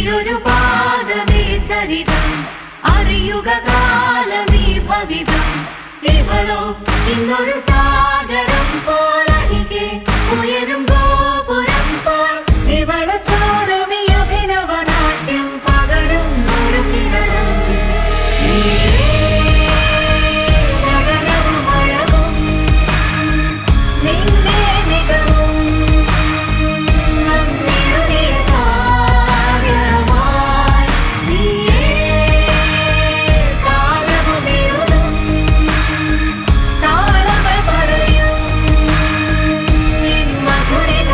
പുതിയൊരു പാദമേ ചരിതം അറിയുക കാലമീ ഭവിതം ഇവളോ ഇന്നൊരു സാഗരം പോലരികെ ഉയരും ഗോപുരം പോൽ ഇവള് ചോടുമി അഭിനവ നാട്യം പകരും ഒരു കിരണം നടനവും അഴകും നിന്നെ മികവും നന്ദിയുடைய കാവ്യമായി നീയേ കാലവും എഴുതും താളങ്ങൾ പറയും നിൻ മധുരിത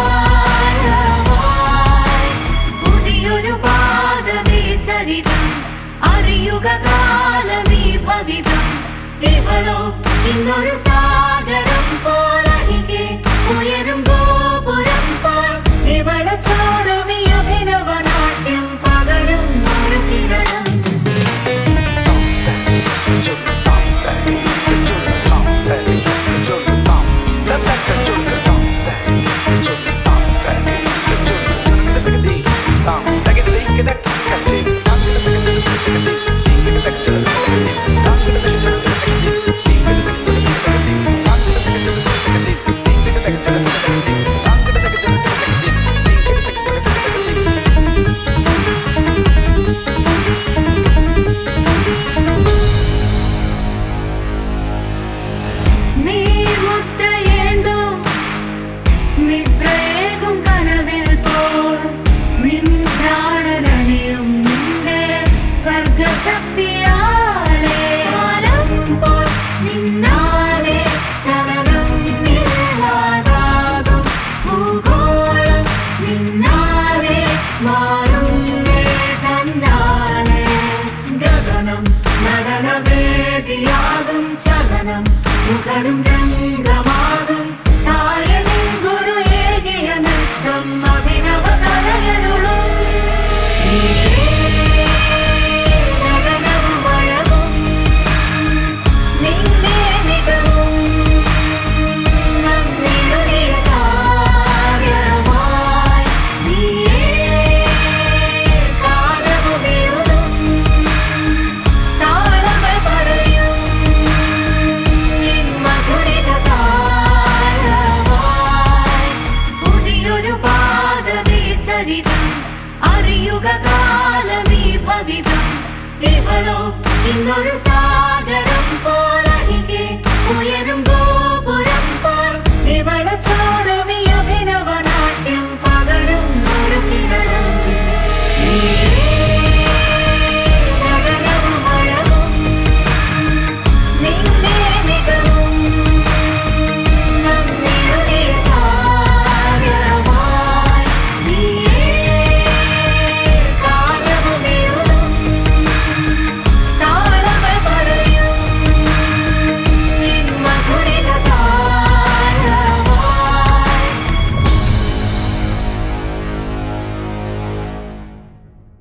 താളമായി പുതിയൊരു പാദമേ ചരിതം അറിയുക കാലമീ ഭവിതം ഇവളോ ഇന്നൊരു സാഗരം പോലരികെ ഉയരും ഗോപുരം പോൽ ഇവള് ചോടുമി അഭിനവ നാട്യം പകരും ഒരു കിരണം നീ മുദ്രയേന്തും നിദ്രയേകും കനവിൽ പോൽ നിൻ പ്രാണനലിയും നിന്റെ സർഗശക്തിയാലേ കാലം പോൽ നിന്നാലെ ചലനം ഇല്ലാതാകും ഭൂഗോളം നിന്നാലെ മാറുന്നേ തന്നാലെ ഗഗനം നടനവേദിയാകും ചലനം മുഖരും രംഗമാകും താരനിൻ ഗുരു ഏകിയ നൃത്തം അഭിനവ കലയരുളും നടനവും അഴകും നിന്നെ മികവും നന്ദിയുடைய കാവ്യമായി നീയേ കാലവും എഴുതും താളങ്ങൾ പറയും നിൻ മധുരിത താളമായി പുതിയൊരു പാദമേ ചരിതം അറിയുക കാലമീ ഭവിതം ഇവളോ ഇന്നൊരു